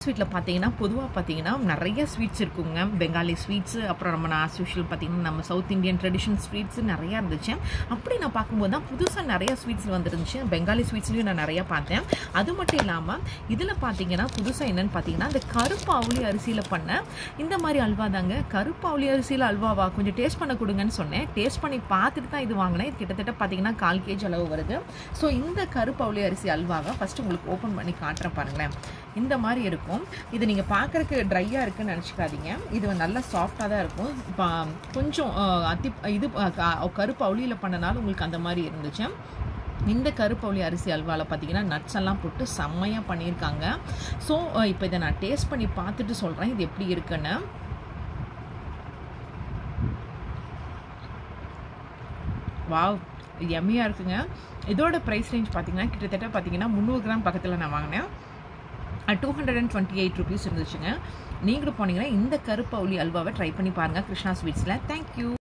ஸ்வீட்டில் பார்த்தீங்கன்னா பொதுவாக பார்த்தீங்கன்னா நிறைய ஸ்வீட்ஸ் இருக்குங்க பெங்காலி ஸ்வீட்ஸு அப்புறம் நம்ம ஆஸ் யூஷுவல் பார்த்தீங்கன்னா நம்ம சவுத் இந்தியன் ட்ரெடிஷன் ஸ்வீட்ஸ் நிறையா இருந்துச்சு அப்படி நான் பார்க்கும்போது தான் புதுசாக நிறைய ஸ்வீட்ஸ் வந்துருந்துச்சு பெங்காலி ஸ்வீட்ஸ்லையும் நான் நிறையா பார்த்தேன் அது மட்டும் இல்லாமல் இதில் பார்த்தீங்கன்னா புதுசாக என்னன்னு பார்த்தீங்கன்னா இந்த கருப்பு அவுளி அரிசியில் பண்ண இந்த மாதிரி அல்வா தாங்க கருப்பு அவுளி அரிசியில் அல்வாவா கொஞ்சம் டேஸ்ட் பண்ண கொடுங்கன்னு சொன்னேன் டேஸ்ட் பண்ணி பார்த்துட்டு தான் இது வாங்கினேன் இது கிட்டத்தட்ட பார்த்தீங்கன்னா கால் கேஜி அளவு வருது ஸோ இந்த கருப்பு அவுளி அரிசி அல்வாவை ஃபஸ்ட்டு உங்களுக்கு ஓப்பன் பண்ணி காட்டுறேன் பாருங்களேன் இந்த மாதிரி இருக்கும் இது நீங்கள் பார்க்குறக்கு ட்ரையாக இருக்குன்னு நினச்சிக்காதீங்க இது வந்து நல்லா சாஃப்டாக தான் இருக்கும் இப்போ கொஞ்சம் அஹ், அத்தி இது அஹ், க- கருப்பு அவுளியில் பண்ணனால உங்களுக்கு அந்த மாதிரி இருந்துச்சு இந்த கருப்பவுளி அரிசி அல்வாவில் பார்த்தீங்கன்னா நட்ஸ் எல்லாம் போட்டு செம்மையாக பண்ணியிருக்காங்க ஸோ இப்போ இதை நான் டேஸ்ட் பண்ணி பார்த்துட்டு சொல்கிறேன் இது எப்படி இருக்குன்னு வாவ் எம்மியாக இருக்குங்க இதோட ப்ரைஸ் ரேஞ்ச் பார்த்தீங்கன்னா கிட்டத்தட்ட பார்த்தீங்கன்னா முந்நூறு கிராம் பக்கத்தில் நான் வாங்கினேன் two hundred and twenty eight rupees இருந்துச்சுங்க நீங்களும் போனீங்கன்னா இந்த கருப்பு அவுளி அல்வாவை ட்ரை பண்ணி பாருங்கள் கிருஷ்ணா ஸ்வீட்ஸில் தேங்க்யூ